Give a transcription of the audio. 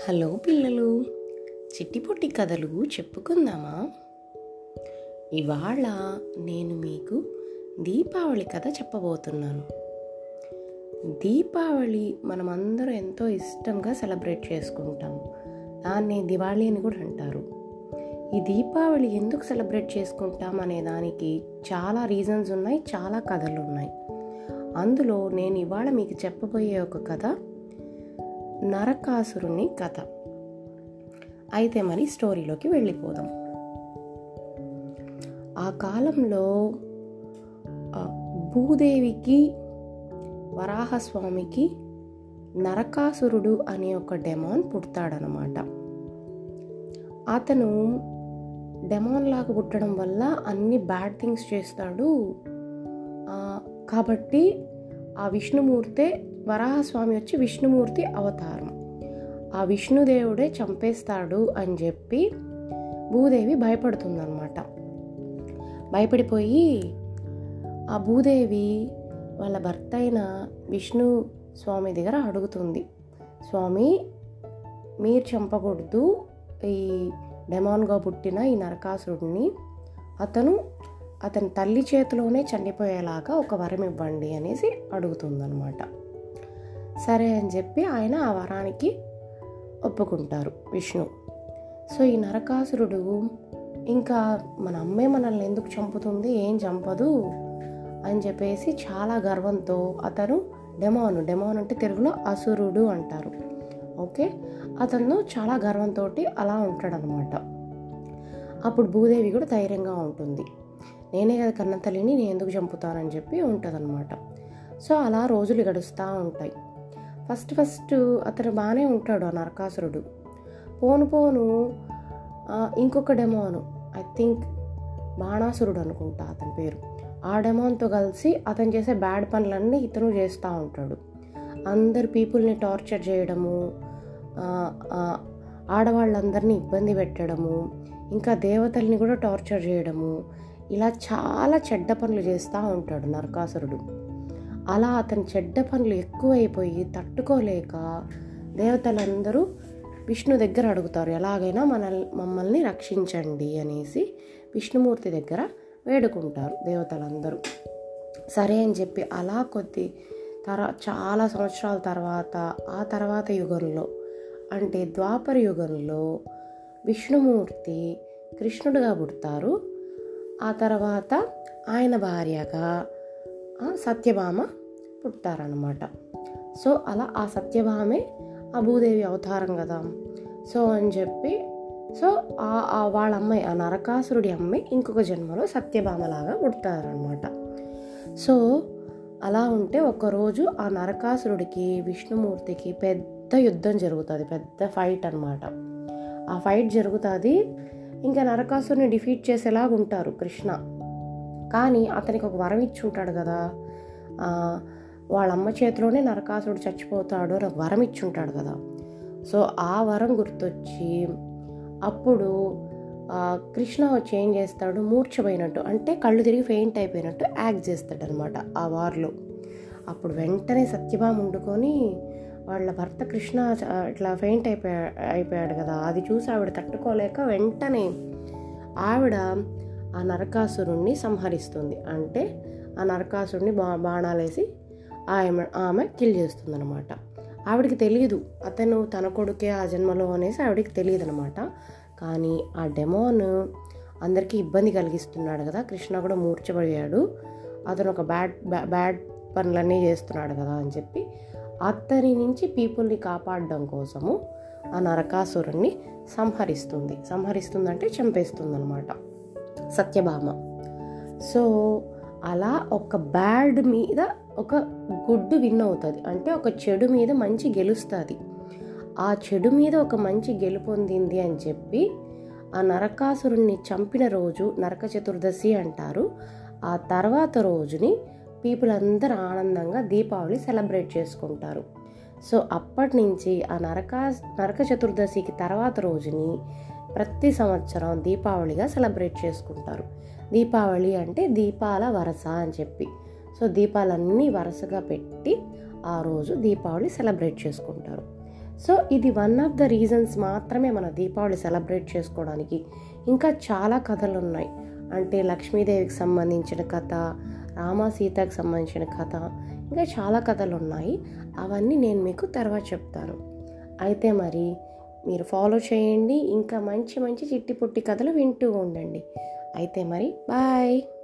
hello పిల్లలు చిట్టి పొట్టి కథలు చెప్పుకుందామా ఇవాళ నేను మీకు దీపావళి కథ చెప్పబోతున్నాను దీపావళి మనమందరం ఎంతో ఇష్టంగా సెలబ్రేట్ చేసుకుంటాం దాన్ని దివాళీ అని కూడా అంటారు ఈ దీపావళి ఎందుకు సెలబ్రేట్ చేసుకుంటాం అనే దానికి చాలా రీజన్స్ ఉన్నాయి చాలా కథలు ఉన్నాయి అందులో నేను ఇవాళ మీకు చెప్పబోయే ఒక కథ నరకాసురుని కథ అయితే మరి స్టోరీలోకి వెళ్ళిపోదాం ఆ కాలంలో ఆ, భూదేవికి వరాహస్వామికి నరకాసురుడు అనే ఒక డెమాన్ పుడతాడనమాట అతను డెమాన్ లాగా పుట్టడం వల్ల అన్ని బ్యాడ్ థింగ్స్ చేస్తాడు ఆ, కాబట్టి ఆ విష్ణుమూర్తే వరాహస్వామి వచ్చి విష్ణుమూర్తి అవతారం ఆ విష్ణుదేవుడే చంపేస్తాడు అని చెప్పి భూదేవి భయపడుతుందన్నమాట భయపడిపోయి ఆ భూదేవి వాళ్ళ భర్త అయిన విష్ణు స్వామి దగ్గర అడుగుతుంది స్వామి మీరు చంపకూడదు ఈ డెమాన్గా పుట్టిన ఈ నరకాసురుడిని అతను అతని తల్లి చేతిలోనే చనిపోయేలాగా ఒక వరం ఇవ్వండి అనేసి అడుగుతుందన్నమాట సరే అని చెప్పి ఆయన ఆ వరానికి ఒప్పుకుంటారు విష్ణు సో ఈ నరకాసురుడు ఇంకా మన అమ్మే మనల్ని ఎందుకు చంపుతుంది ఏం చంపదు అని చెప్పేసి చాలా గర్వంతో అతను డెమాను డెమాన్ అంటే తెలుగులో అసురుడు అంటారు ఓకే అతను చాలా గర్వంతో అలా ఉంటాడనమాట అప్పుడు భూదేవి కూడా ధైర్యంగా ఉంటుంది నేనే కదా కన్న తల్లిని నేను ఎందుకు చంపుతానని చెప్పి ఉంటుందన్నమాట సో అలా రోజులు గడుస్తూ ఉంటాయి ఫస్ట్ ఫస్ట్ అతను బాగానే ఉంటాడు ఆ నరకాసురుడు పోను పోను ఆ, ఇంకొక డెమోను ఐ థింక్ బాణాసురుడు అనుకుంటా అతని పేరు ఆ డెమోన్తో కలిసి అతను చేసే బ్యాడ్ పనులన్నీ ఇతను చేస్తూ ఉంటాడు అందరు పీపుల్ని టార్చర్ చేయడము ఆ, ఆ, ఆడవాళ్ళందరినీ ఇబ్బంది పెట్టడము ఇంకా దేవతల్ని కూడా టార్చర్ చేయడము ఇలా చాలా చెడ్డ పనులు చేస్తూ ఉంటాడు నరకాసురుడు అలా అతని చెడ్డ పనులు ఎక్కువైపోయి తట్టుకోలేక దేవతలందరూ విష్ణు దగ్గర అడుగుతారు ఎలాగైనా మనల్ మమ్మల్ని రక్షించండి అనేసి విష్ణుమూర్తి దగ్గర వేడుకుంటారు దేవతలందరూ సరే అని చెప్పి అలా కొద్ది తర చాలా సంవత్సరాల తర్వాత ఆ తర్వాత యుగంలో అంటే ద్వాపర యుగంలో విష్ణుమూర్తి కృష్ణుడిగా పుడతారు ఆ తర్వాత ఆయన భార్యగా ఆ సత్యభామ పుట్టారనమాట సో అలా ఆ సత్యభామే ఆ భూదేవి అవతారం కదా సో అని చెప్పి సో ఆ ఆ వాళ్ళ అమ్మాయి ఆ నరకాసురుడి అమ్మాయి ఇంకొక జన్మలో సత్యభామలాగా పుడతారనమాట సో అలా ఉంటే ఒకరోజు ఆ నరకాసురుడికి విష్ణుమూర్తికి పెద్ద యుద్ధం జరుగుతుంది పెద్ద ఫైట్ అన్నమాట ఆ ఫైట్ జరుగుతుంది ఇంకా నరకాసురుని డిఫీట్ చేసేలాగా ఉంటారు కృష్ణ కానీ అతనికి ఒక వరం ఇచ్చి ఉంటాడు కదా ఆ, వాళ్ళ అమ్మ చేతిలోనే నరకాసురుడు చచ్చిపోతాడు అని ఒక వరం ఇచ్చి ఉంటాడు కదా సో ఆ వరం గుర్తొచ్చి అప్పుడు ఆ, కృష్ణ వచ్చి ఏం చేస్తాడు మూర్ఛపోయినట్టు అంటే కళ్ళు తిరిగి ఫెయింట్ అయిపోయినట్టు యాక్ట్ చేస్తాడు అనమాట ఆ వార్లో అప్పుడు వెంటనే సత్యభామ వండుకొని వాళ్ళ భర్త కృష్ణ చ- ఇట్లా ఫెయింట్ అయిపోయా అయిపోయాడు కదా అది చూసి ఆవిడ తట్టుకోలేక వెంటనే ఆవిడ ఆ నరకాసురుణ్ణి సంహరిస్తుంది అంటే ఆ నరకాసురుణ్ణి బా బాణాలేసి ఆమె ఆమె కిల్ చేస్తుంది అనమాట ఆవిడకి తెలియదు అతను తన కొడుకే ఆ జన్మలో అనేసి ఆవిడకి తెలియదు అనమాట కానీ ఆ డెమోన్ అందరికీ ఇబ్బంది కలిగిస్తున్నాడు కదా కృష్ణ కూడా మూర్చబోయాడు అతను ఒక బ్యాడ్ బ్యా- బ్యాడ్ పనులన్నీ చేస్తున్నాడు కదా అని చెప్పి అతని నుంచి పీపుల్ని కాపాడడం కోసము ఆ నరకాసురుణ్ణి సంహరిస్తుంది సంహరిస్తుందంటే చంపేస్తుంది అనమాట సత్యభామ సో అలా ఒక బ్యాడ్ మీద ఒక గుడ్ విన్ అవుతుంది అంటే ఒక చెడు మీద మంచి గెలుస్తుంది ఆ చెడు మీద ఒక మంచి గెలుపొందింది అని చెప్పి ఆ నరకాసురుణ్ణి చంపిన రోజు నరక చతుర్దశి అంటారు ఆ తర్వాత రోజుని పీపుల్ అందరూ ఆనందంగా దీపావళి సెలబ్రేట్ చేసుకుంటారు సో అప్పటి నుంచి ఆ నరకా నరక చతుర్దశికి తర్వాత రోజుని ప్రతి సంవత్సరం దీపావళిగా సెలబ్రేట్ చేసుకుంటారు దీపావళి అంటే దీపాల వరస అని చెప్పి సో దీపాలన్నీ వరుసగా పెట్టి ఆ రోజు దీపావళి సెలబ్రేట్ చేసుకుంటారు సో ఇది వన్ ఆఫ్ ద రీజన్స్ మాత్రమే మన దీపావళి సెలబ్రేట్ చేసుకోవడానికి ఇంకా చాలా కథలు ఉన్నాయి అంటే లక్ష్మీదేవికి సంబంధించిన కథ రామ సీతకు సంబంధించిన కథ ఇంకా చాలా కథలు ఉన్నాయి అవన్నీ నేను మీకు తర్వాత చెప్తాను అయితే మరి మీరు ఫాలో చేయండి ఇంకా మంచి మంచి చిట్టి పొట్టి కథలు వింటూ ఉండండి అయితే మరి బాయ్